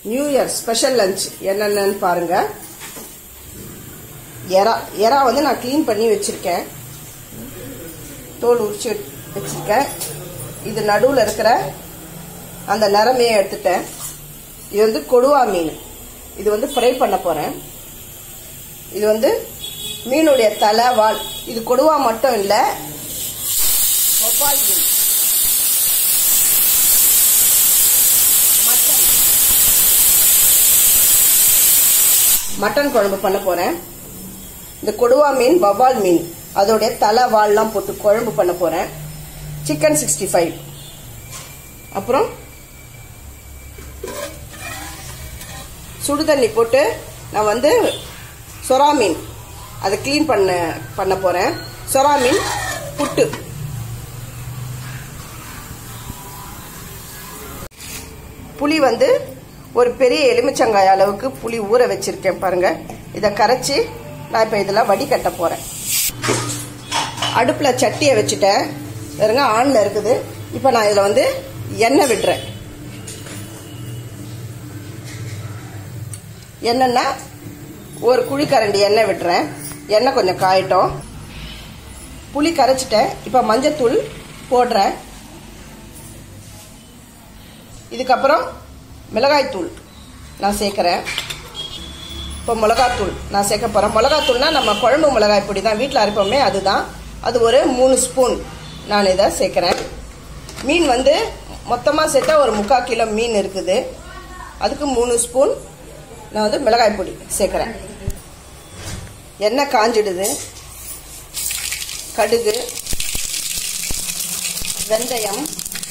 new year special lunch என்னென்னு பாருங்க எறா எறா வந்து நான் க்ளீன் பண்ணி வச்சிருக்கேன் தோல் உரிச்சு வச்சிருக்கேன் இது நடுவில் இருக்கிற அந்த நரமையை எடுத்துட்டேன் இது வந்து கொடுவா மீன் இது வந்து ஃப்ரை பண்ண போறேன் இது வந்து மீனுடைய தலை வால் இது கொடுவா மட்டும் இல்லை வவ்வால் மீன் மட்டன் மட்டன் குழம்பு பண்ண போறேன் இந்த கொடுவா மீன் வவ்வால் மீன் அதோடைய தலை வால்லாம் போட்டு குழம்பு பண்ண போறேன் சிக்கன் சிக்ஸ்டி ஃபைவ் அப்புறம் சுடு தண்ணி போட்டு நான் வந்து சொரா மீன் அதை க்ளீன் பண்ண பண்ண போறேன் சொரா மீன் புட்டு புளி வந்து ஒரு பெரிய எலுமிச்சங்காய் அளவுக்கு புளி ஊற வச்சிருக்கேன் பாருங்க இதை கரைச்சி நான் இப்போ இதில் வடிகட்ட போறேன் அடுப்பில் சட்டியை வச்சுட்டேன் பாருங்க ஆன்ல இருக்குது இப்போ நான் இதில் வந்து எண்ணெய் விடுறேன் எண்ணெய்னா ஒரு குழிக்கரண்டி எண்ணெய் விடுறேன் எண்ணெய் கொஞ்சம் காயட்டும் புளி கரைச்சிட்டேன் இப்போ மஞ்சத்தூள் போடுறேன் இதுக்கப்புறம் மிளகாய்த்தூள் நான் சேர்க்குறேன் இப்போ மிளகாத்தூள் நான் சேர்க்க போகிறேன் மிளகாத்தூள்னா நம்ம குழம்பு மிளகாய் பொடி தான் வீட்டில் அரைப்போமே அதுதான் அது ஒரு மூணு ஸ்பூன் நான் இதை சேர்க்குறேன் மீன் வந்து மொத்தமாக சேர்த்தா ஒரு முக்கால் கிலோ மீன் இருக்குது அதுக்கு மூணு ஸ்பூன் நான் வந்து மிளகாய் பொடி சேர்க்குறேன் எண்ணெய் காஞ்சிடுது கடுகு வெந்தயம்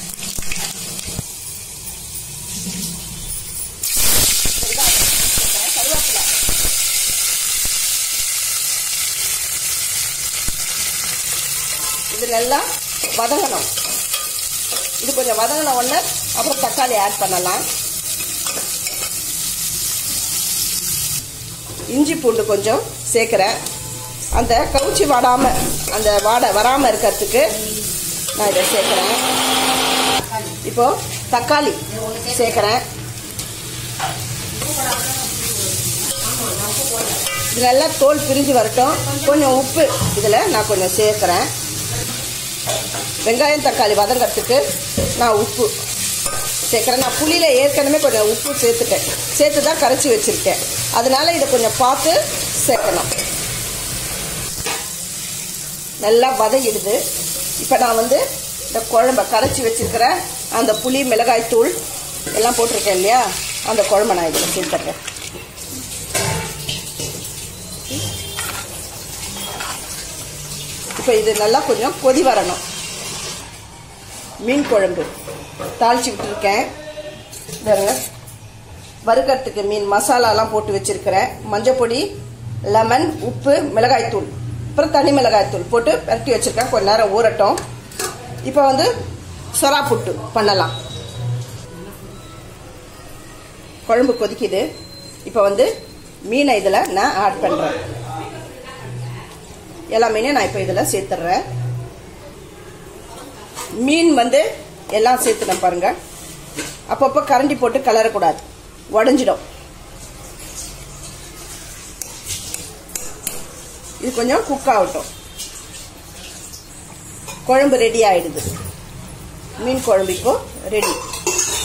கருவேப்பிலை இது நல்லா வதங்கணும் இது கொஞ்சம் வதங்கின உடனே அப்புறம் தக்காளி ஆட் பண்ணலாம் இஞ்சி பூண்டு கொஞ்சம் சேர்க்குறேன் அந்த கவுச்சி வாடாம அந்த வாடை வராமல் இருக்கிறதுக்கு நான் இதை சேர்க்குறேன் இப்போ தக்காளி சேர்க்குறேன் இது நல்லா தோல் பிரிஞ்சு வரட்டும் கொஞ்சம் உப்பு இதில் நான் கொஞ்சம் சேர்க்குறேன் வெங்காயம் தக்காளி வதங்கிறதுக்கு நான் உப்பு சேர்க்குறேன் நான் புளியில் ஏற்கனவே கொஞ்சம் உப்பு சேர்த்துட்டேன் சேர்த்து தான் கரைச்சி வச்சுருக்கேன் அதனால இதை கொஞ்சம் பார்த்து சேர்க்கணும் நல்லா வதங்கிடுது இப்போ நான் வந்து இந்த குழம்ப கரைச்சி வச்சிருக்கிற அந்த புளி மிளகாய் தூள் எல்லாம் போட்டிருக்கேன் இல்லையா அந்த குழம்ப நான் இதில் சேர்த்துறேன் இப்போ இது நல்லா கொஞ்சம் கொதி வரணும் மீன் குழம்பு தாளிச்சு விட்டுருக்கேன் பாருங்க வறுக்கிறதுக்கு மீன் மசாலாலாம் போட்டு வச்சிருக்கிறேன் மஞ்சள் பொடி லெமன் உப்பு மிளகாய்த்தூள் அப்புறம் தனி மிளகாய்த்தூள் போட்டு பரட்டி வச்சிருக்கேன் கொஞ்ச நேரம் ஊறட்டும் இப்போ வந்து சொரா புட்டு பண்ணலாம் குழம்பு கொதிக்குது இப்போ வந்து மீனை இதில் நான் ஆட் பண்ணுறேன் எல்லா மீனையும் நான் இப்போ இதில் சேர்த்துட்றேன் மீன் வந்து எல்லாம் சேர்த்துனேன் பாருங்க அப்பப்போ கரண்டி போட்டு கலரக்கூடாது உடஞ்சிடும் இது கொஞ்சம் குக் ஆகட்டும் குழம்பு ரெடி ஆயிடுது மீன் குழம்பு இப்போ ரெடி